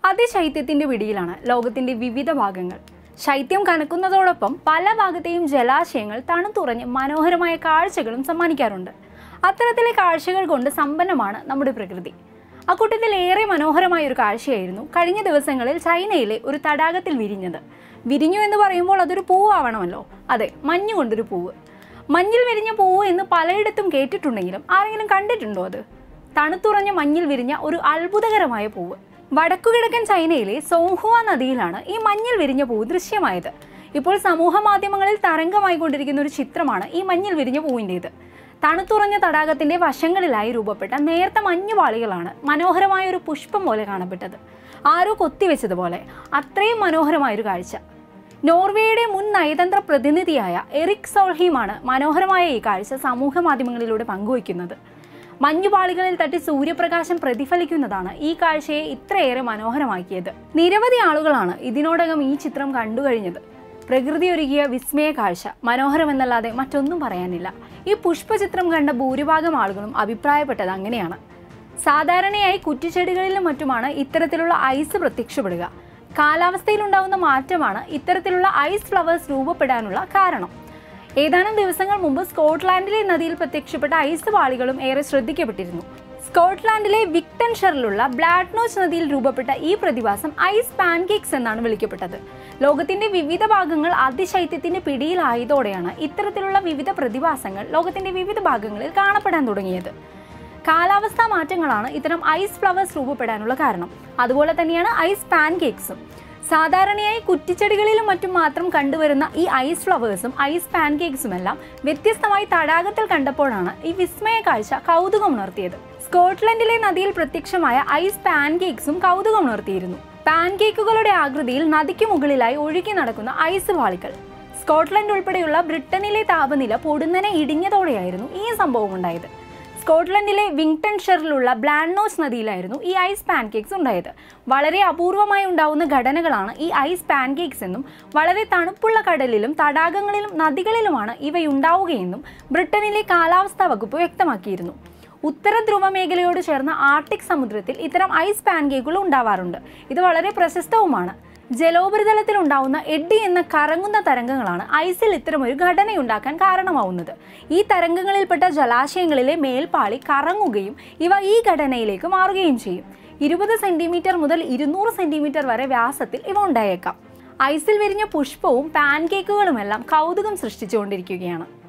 അതിശൈത്യത്തിന്റെ പിടിയിലാണ് ലോകത്തിന്റെ വിവിധ ഭാഗങ്ങൾ ശൈത്യം കനക്കുന്നതോടൊപ്പം പല ഭാഗത്തെയും ജലാശയങ്ങൾ തണുത്തുറഞ്ഞ് മനോഹരമായ കാഴ്ചകളും സമ്മാനിക്കാറുണ്ട് അത്തരത്തിലെ കാഴ്ചകൾ കൊണ്ട് സമ്പന്നമാണ് നമ്മുടെ പ്രകൃതി അക്കൂട്ടത്തിൽ ഏറെ മനോഹരമായ ഒരു കാഴ്ചയായിരുന്നു കഴിഞ്ഞ ദിവസങ്ങളിൽ ചൈനയിലെ ഒരു തടാകത്തിൽ വിരിഞ്ഞത് വിരിഞ്ഞു എന്ന് പറയുമ്പോൾ അതൊരു പൂവാവണമല്ലോ അതെ മഞ്ഞ് കൊണ്ടൊരു പൂവ് മഞ്ഞിൽ വിരിഞ്ഞ പൂവ് എന്ന് പലയിടത്തും കേട്ടിട്ടുണ്ടെങ്കിലും ആരെങ്കിലും കണ്ടിട്ടുണ്ടോ അത് തണുത്തുറഞ്ഞ മഞ്ഞിൽ വിരിഞ്ഞ ഒരു അത്ഭുതകരമായ പൂവ് വടക്കുകിഴക്കൻ ചൈനയിലെ സോങ്ഹുവ നദിയിലാണ് ഈ മഞ്ഞിൽ വിരിഞ്ഞ പൂവ് ദൃശ്യമായത് ഇപ്പോൾ സമൂഹ മാധ്യമങ്ങളിൽ തരംഗമായി കൊണ്ടിരിക്കുന്ന ഒരു ചിത്രമാണ് ഈ മഞ്ഞിൽ വിരിഞ്ഞ പൂവിൻ്റേത് തണുത്തുറഞ്ഞ തടാകത്തിന്റെ വശങ്ങളിലായി രൂപപ്പെട്ട നേർത്ത മഞ്ഞുപാളികളാണ് മനോഹരമായ ഒരു പുഷ്പം പോലെ കാണപ്പെട്ടത് ആരോ കൊത്തിവെച്ചതുപോലെ അത്രയും മനോഹരമായൊരു കാഴ്ച നോർവേയുടെ മുൻ നയതന്ത്ര പ്രതിനിധിയായ എറിക് സോൾഹീമാണ് മനോഹരമായ ഈ കാഴ്ച സമൂഹ മാധ്യമങ്ങളിലൂടെ പങ്കുവയ്ക്കുന്നത് മഞ്ഞുപാളികളിൽ തട്ടി സൂര്യപ്രകാശം പ്രതിഫലിക്കുന്നതാണ് ഈ കാഴ്ചയെ ഇത്രയേറെ മനോഹരമാക്കിയത് നിരവധി ആളുകളാണ് ഇതിനോടകം ഈ ചിത്രം കണ്ടുകഴിഞ്ഞത് പ്രകൃതി ഒരുക്കിയ വിസ്മയ കാഴ്ച മനോഹരമെന്നല്ലാതെ മറ്റൊന്നും പറയാനില്ല ഈ പുഷ്പചിത്രം കണ്ട ഭൂരിഭാഗം ആളുകളും അഭിപ്രായപ്പെട്ടത് അങ്ങനെയാണ് സാധാരണയായി കുറ്റിച്ചെടികളിലും മറ്റുമാണ് ഇത്തരത്തിലുള്ള ഐസ് പ്രത്യക്ഷപ്പെടുക കാലാവസ്ഥയിലുണ്ടാകുന്ന മാറ്റമാണ് ഇത്തരത്തിലുള്ള ഐസ് ഫ്ലവേഴ്സ് രൂപപ്പെടാനുള്ള കാരണം ഏതാനും ദിവസങ്ങൾ മുമ്പ് സ്കോട്ട്ലാൻഡിലെ നദിയിൽ പ്രത്യക്ഷപ്പെട്ട ഐസ് പാളികളും ഏറെ ശ്രദ്ധിക്കപ്പെട്ടിരുന്നു സ്കോട്ട്ലാൻഡിലെ വിക്ടൻഷറിലുള്ള ബ്ലാഡ്നോച്ച് നദിയിൽ രൂപപ്പെട്ട ഈ പ്രതിഭാസം ഐസ് പാൻകേക്സ് എന്നാണ് വിളിക്കപ്പെട്ടത് ലോകത്തിന്റെ വിവിധ ഭാഗങ്ങൾ അതിശൈത്യത്തിന്റെ പിടിയിലായതോടെയാണ് ഇത്തരത്തിലുള്ള വിവിധ പ്രതിഭാസങ്ങൾ ലോകത്തിന്റെ വിവിധ ഭാഗങ്ങളിൽ കാണപ്പെടാൻ തുടങ്ങിയത് കാലാവസ്ഥാ മാറ്റങ്ങളാണ് ഇത്തരം ഐസ് ഫ്ലവേഴ്സ് രൂപപ്പെടാനുള്ള കാരണം അതുപോലെ തന്നെയാണ് ഐസ് പാൻകേക്സും സാധാരണയായി കുറ്റിച്ചെടികളിലും മറ്റും മാത്രം കണ്ടുവരുന്ന ഈ ഐസ് ഫ്ലവേഴ്സും ഐസ് പാൻകേക്സും എല്ലാം വ്യത്യസ്തമായി തടാകത്തിൽ കണ്ടപ്പോഴാണ് ഈ വിസ്മയ കാഴ്ച കൗതുകമുണർത്തിയത് സ്കോട്ട്ലൻഡിലെ നദിയിൽ പ്രത്യക്ഷമായ ഐസ് പാൻകേക്സും കൗതുകമുണർത്തിയിരുന്നു പാൻകേക്കുകളുടെ ആകൃതിയിൽ നദിക്ക് മുകളിലായി ഒഴുകി നടക്കുന്ന ഐസ് പാളികൾ സ്കോട്ട്ലൻഡ് ഉൾപ്പെടെയുള്ള ബ്രിട്ടനിലെ താപനില പൊടുന്നനെ ഇടിഞ്ഞതോടെയായിരുന്നു ഈ സംഭവം ഉണ്ടായത് സ്കോട്ട്ലൻഡിലെ വിങ്ടൺഷറിലുള്ള ബ്ലാൻഡോസ് നദിയിലായിരുന്നു ഈ ഐസ് പാൻകേക്സ് ഉണ്ടായത് വളരെ അപൂർവമായി ഉണ്ടാവുന്ന ഘടനകളാണ് ഈ ഐസ് പാൻകേക്സ് എന്നും വളരെ തണുപ്പുള്ള കടലിലും തടാകങ്ങളിലും നദികളിലുമാണ് ഇവയുണ്ടാവുകയെന്നും ബ്രിട്ടനിലെ കാലാവസ്ഥാ വകുപ്പ് വ്യക്തമാക്കിയിരുന്നു ഉത്തര ധ്രുവ മേഖലയോട് ചേർന്ന ആർട്ടിക് സമുദ്രത്തിൽ ഇത്തരം ഐസ് പാൻകേക്കുകൾ ഉണ്ടാവാറുണ്ട് ഇത് വളരെ പ്രശസ്തവുമാണ് ജലോപരിതലത്തിൽ ഉണ്ടാവുന്ന എഡ്ഡി എന്ന കറങ്ങുന്ന തരംഗങ്ങളാണ് ഐസിൽ ഇത്തരമൊരു ഘടനയുണ്ടാക്കാൻ കാരണമാവുന്നത് ഈ തരംഗങ്ങളിൽപ്പെട്ട ജലാശയങ്ങളിലെ മേൽപ്പാളി കറങ്ങുകയും ഇവ ഈ ഘടനയിലേക്ക് മാറുകയും ചെയ്യും ഇരുപത് സെന്റിമീറ്റർ മുതൽ ഇരുന്നൂറ് സെന്റിമീറ്റർ വരെ വ്യാസത്തിൽ ഇവ ഉണ്ടായേക്കാം ഐസിൽ വിരിഞ്ഞ പുഷ്പവും പാൻകേക്കുകളുമെല്ലാം കൗതുകം സൃഷ്ടിച്ചുകൊണ്ടിരിക്കുകയാണ്